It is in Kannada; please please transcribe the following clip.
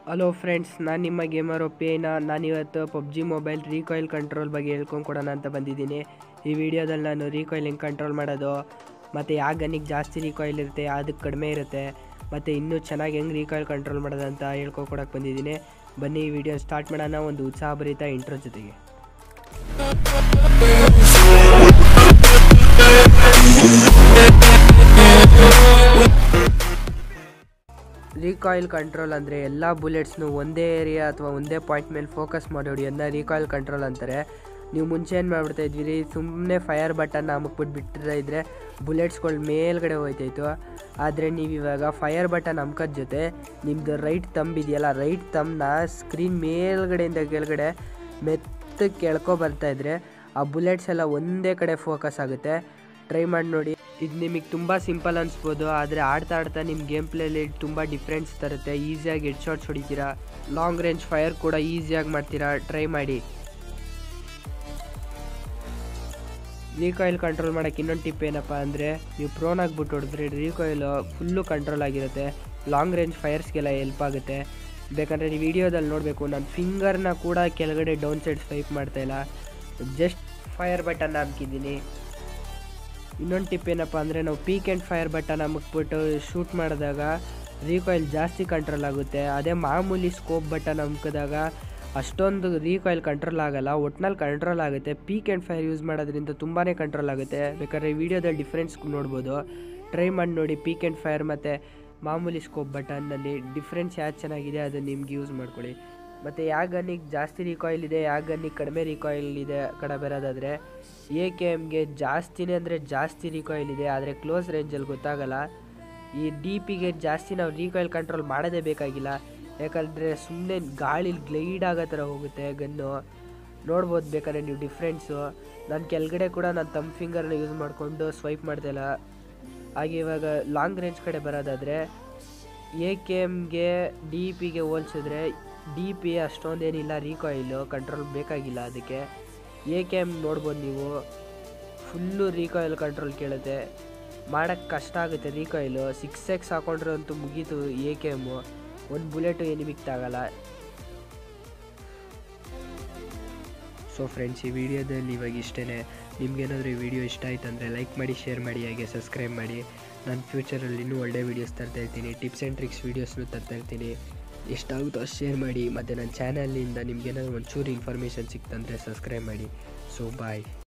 ಹಲೋ ಫ್ರೆಂಡ್ಸ್ ನಾನು ನಿಮ್ಮ ಗೇಮರ್ ಒಪ್ಪಿನ ನಾನಿವತ್ತು ಪಬ್ಜಿ ಮೊಬೈಲ್ ರೀಕಾಯಿಲ್ ಕಂಟ್ರೋಲ್ ಬಗ್ಗೆ ಹೇಳ್ಕೊಂಡು ಕೊಡೋಣ ಅಂತ ಬಂದಿದ್ದೀನಿ ಈ ವಿಡಿಯೋದಲ್ಲಿ ನಾನು ರೀಕಾಯಿಲ್ ಹೆಂಗೆ ಕಂಟ್ರೋಲ್ ಮಾಡೋದು ಮತ್ತು ಯಾವ ಗನ್ನಿಗೆ ಜಾಸ್ತಿ ರೀಕಾಯಿಲ್ ಇರುತ್ತೆ ಅದಕ್ಕೆ ಕಡಿಮೆ ಇರುತ್ತೆ ಮತ್ತು ಇನ್ನೂ ಚೆನ್ನಾಗಿ ಹೆಂಗೆ ರೀಕಾಯಿಲ್ ಕಂಟ್ರೋಲ್ ಮಾಡೋದು ಅಂತ ಹೇಳ್ಕೊಕೊಡಕ್ಕೆ ಬಂದಿದ್ದೀನಿ ಬನ್ನಿ ಈ ವಿಡಿಯೋ ಸ್ಟಾರ್ಟ್ ಮಾಡೋಣ ಒಂದು ಉತ್ಸಾಹಭರಿತ ಇಂಟ್ರೋ ಜೊತೆಗೆ ರೀಕಾಯಿಲ್ ಕಂಟ್ರೋಲ್ ಅಂದರೆ ಎಲ್ಲ ಬುಲೆಟ್ಸ್ನು ಒಂದೇ ಏರಿಯಾ ಅಥವಾ ಒಂದೇ ಪಾಯಿಂಟ್ ಮೇಲೆ ಫೋಕಸ್ ಮಾಡಿ ಹೊಡಿಯೋದನ್ನ ರೀಕಾಯಿಲ್ ಕಂಟ್ರೋಲ್ ಅಂತಾರೆ ನೀವು ಮುಂಚೆ ಏನು ಮಾಡ್ಬಿಡ್ತಾ ಇದ್ವಿ ಸುಮ್ಮನೆ ಫೈರ್ ಬಟನ್ನ ಅಮಕ್ಬಿಟ್ಟು ಬಿಟ್ಟಿರ ಇದ್ದರೆ ಬುಲೆಟ್ಸ್ಗಳು ಮೇಲ್ಗಡೆ ಹೋಯ್ತಾಯಿತ್ತು ಆದರೆ ನೀವು ಇವಾಗ ಫೈರ್ ಬಟನ್ ಅಮ್ಕೋದ್ ಜೊತೆ ನಿಮ್ಮದು ರೈಟ್ ತಂಬ್ ಇದೆಯಲ್ಲ ರೈಟ್ ತಮ್ಮನ್ನ ಸ್ಕ್ರೀನ್ ಮೇಲ್ಗಡೆಯಿಂದ ಕೆಳಗಡೆ ಮೆತ್ತಗೆ ಕೆಳ್ಕೊ ಬರ್ತಾ ಇದ್ರೆ ಆ ಬುಲೆಟ್ಸ್ ಎಲ್ಲ ಒಂದೇ ಕಡೆ ಫೋಕಸ್ ಆಗುತ್ತೆ ಟ್ರೈ ಮಾಡಿ ನೋಡಿ ಇದು ನಿಮಗೆ ತುಂಬ ಸಿಂಪಲ್ ಅನಿಸ್ಬೋದು ಆದರೆ ಆಡ್ತಾ ಆಡ್ತಾ ನಿಮ್ಮ ಗೇಮ್ ಪ್ಲೇಲಿ ತುಂಬ ಡಿಫ್ರೆನ್ಸ್ ತರುತ್ತೆ ಈಸಿಯಾಗಿ ಹೆಡ್ ಶಾಟ್ಸ್ ಹೊಡಿತೀರಾ ಲಾಂಗ್ ರೇಂಜ್ ಫೈರ್ ಕೂಡ ಈಸಿಯಾಗಿ ಮಾಡ್ತೀರಾ ಟ್ರೈ ಮಾಡಿ ರೀಕಾಯಿಲ್ ಕಂಟ್ರೋಲ್ ಮಾಡೋಕ್ಕೆ ಇನ್ನೊಂದು ಟಿಪ್ ಏನಪ್ಪ ಅಂದರೆ ನೀವು ಪ್ರೋನ್ ಆಗಿಬಿಟ್ಟು ಹೊಡೆದ್ರೆ ರೀಕಾಯಿಲು ಫುಲ್ಲು ಕಂಟ್ರೋಲ್ ಆಗಿರುತ್ತೆ ಲಾಂಗ್ ರೇಂಜ್ ಫೈರ್ಸ್ಗೆಲ್ಲ ಹೆಲ್ಪ್ ಆಗುತ್ತೆ ಬೇಕಂದರೆ ನೀವು ವಿಡಿಯೋದಲ್ಲಿ ನೋಡಬೇಕು ನಾನು ಫಿಂಗರ್ನ ಕೂಡ ಕೆಳಗಡೆ ಡೌನ್ ಸೈಡ್ ಸ್ವೈಪ್ ಮಾಡ್ತಾಯಿಲ್ಲ ಜಸ್ಟ್ ಫೈರ್ ಬಟನ್ ಹಾಕಿದ್ದೀನಿ ಇನ್ನೊಂದು ಟಿಪ್ ಏನಪ್ಪ ಅಂದರೆ ನಾವು ಪೀಕ್ ಆ್ಯಂಡ್ ಫೈರ್ ಬಟನ್ ಅಮಕ್ಬಿಟ್ಟು ಶೂಟ್ ಮಾಡಿದಾಗ ರೀಕಾಯಿಲ್ ಜಾಸ್ತಿ ಕಂಟ್ರೋಲ್ ಆಗುತ್ತೆ ಅದೇ ಮಾಮೂಲಿ ಸ್ಕೋಪ್ ಬಟನ್ ಅಮ್ಕಿದಾಗ ಅಷ್ಟೊಂದು ರೀಕಾಯಿಲ್ ಕಂಟ್ರೋಲ್ ಆಗಲ್ಲ ಒಟ್ನಲ್ಲಿ ಕಂಟ್ರೋಲ್ ಆಗುತ್ತೆ ಪೀಕ್ ಆ್ಯಂಡ್ ಫೈರ್ ಯೂಸ್ ಮಾಡೋದ್ರಿಂದ ತುಂಬಾ ಕಂಟ್ರೋಲ್ ಆಗುತ್ತೆ ಬೇಕಾದ್ರೆ ವಿಡಿಯೋದಲ್ಲಿ ಡಿಫ್ರೆನ್ಸ್ ನೋಡ್ಬೋದು ಟ್ರೈ ಮಾಡಿ ನೋಡಿ ಪೀಕ್ ಆ್ಯಂಡ್ ಫೈರ್ ಮತ್ತು ಮಾಮೂಲಿ ಸ್ಕೋಪ್ ಬಟನ್ನಲ್ಲಿ ಡಿಫ್ರೆನ್ಸ್ ಯಾವ್ದು ಚೆನ್ನಾಗಿದೆ ಅದನ್ನು ನಿಮ್ಗೆ ಯೂಸ್ ಮಾಡ್ಕೊಳ್ಳಿ ಮತ್ತು ಯಾವ ಗನ್ನಿಗೆ ಜಾಸ್ತಿ ರಿಕಾಯಿಲ್ ಇದೆ ಯಾವ ಗನ್ನಿಗೆ ಕಡಿಮೆ ರಿಕಾಯಿಲ್ ಇದೆ ಕಡೆ ಬರೋದಾದರೆ ಎ ಕೆ ಎಮ್ಗೆ ಜಾಸ್ತಿನೇ ಅಂದರೆ ಜಾಸ್ತಿ ರಿಕಾಯಿಲ್ ಇದೆ ಆದರೆ ಕ್ಲೋಸ್ ರೇಂಜಲ್ಲಿ ಗೊತ್ತಾಗಲ್ಲ ಈ ಡಿ ಪಿಗೆ ಜಾಸ್ತಿ ನಾವು ರಿಕಾಯಿಲ್ ಕಂಟ್ರೋಲ್ ಮಾಡೋದೇ ಬೇಕಾಗಿಲ್ಲ ಯಾಕಂದರೆ ಸುಮ್ಮನೆ ಗಾಳಿಲಿ ಗ್ಲೈಡ್ ಆಗೋ ಥರ ಹೋಗುತ್ತೆ ಗನ್ನು ನೋಡ್ಬೋದು ಬೇಕಾದ್ರೆ ನೀವು ಡಿಫ್ರೆನ್ಸು ನಾನು ಕೆಳಗಡೆ ಕೂಡ ನಾನು ತಮ್ಮ ಫಿಂಗರ್ನ ಯೂಸ್ ಮಾಡಿಕೊಂಡು ಸ್ವೈಪ್ ಮಾಡ್ತಾಯಿಲ್ಲ ಹಾಗೆ ಇವಾಗ ಲಾಂಗ್ ರೇಂಜ್ ಕಡೆ ಬರೋದಾದರೆ ಎ ಕೆ ಎಮ್ಗೆ ಡಿ ಪಿಗೆ ಹೋಲಿಸಿದ್ರೆ ಡಿ ಪಿ ಅಷ್ಟೊಂದೇನಿಲ್ಲ ರೀಕಾಯಿಲು ಕಂಟ್ರೋಲ್ ಬೇಕಾಗಿಲ್ಲ ಅದಕ್ಕೆ ಎ ಕೆ ಎಮ್ ನೋಡ್ಬೋದು ನೀವು ಫುಲ್ಲು ರೀಕಾಯಿಲ್ ಕಂಟ್ರೋಲ್ ಕೇಳುತ್ತೆ ಮಾಡೋಕ್ಕೆ ಕಷ್ಟ ಆಗುತ್ತೆ ರೀಕಾಯಿಲು ಸಿಕ್ಸ್ ಎಕ್ಸ್ ಹಾಕೊಂಡ್ರೆ ಅಂತೂ ಮುಗೀತು ಎ ಕೆ ಎಮ್ಮು ಒಂದು ಬುಲೆಟು ಎನಿಮಿಗೆ ತಾಗಲ್ಲ ಸೊ ಫ್ರೆಂಡ್ಸ್ ಈ ವಿಡಿಯೋದಲ್ಲಿ ಇವಾಗ ಇಷ್ಟೇ ನಿಮ್ಗೇನಾದರೂ ಈ ವಿಡಿಯೋ ಇಷ್ಟ ಆಯ್ತು ಅಂದರೆ ಲೈಕ್ ಮಾಡಿ ಶೇರ್ ಮಾಡಿ ಹಾಗೆ ಸಬ್ಸ್ಕ್ರೈಬ್ ಮಾಡಿ ನಾನು ಫ್ಯೂಚರಲ್ಲಿ ಇನ್ನೂ ಒಳ್ಳೆ ವೀಡಿಯೋಸ್ ತರ್ತಾ ಇರ್ತೀನಿ ಟಿಪ್ಸ್ ಆ್ಯಂಡ್ ಟ್ರಿಕ್ಸ್ ವೀಡಿಯೋಸ್ನು ತರ್ತಾ ಇರ್ತೀನಿ ಎಷ್ಟಾಗುತ್ತೋ ಅಷ್ಟು ಶೇರ್ ಮಾಡಿ ಮತ್ತು ನನ್ನ ಚಾನಲಿಂದ ನಿಮ್ಗೇನಾದ್ರು ಒಂಚೂರು ಇನ್ಫಾರ್ಮೇಷನ್ ಸಿಕ್ತಂದರೆ ಸಬ್ಸ್ಕ್ರೈಬ್ ಮಾಡಿ ಸೊ ಬಾಯ್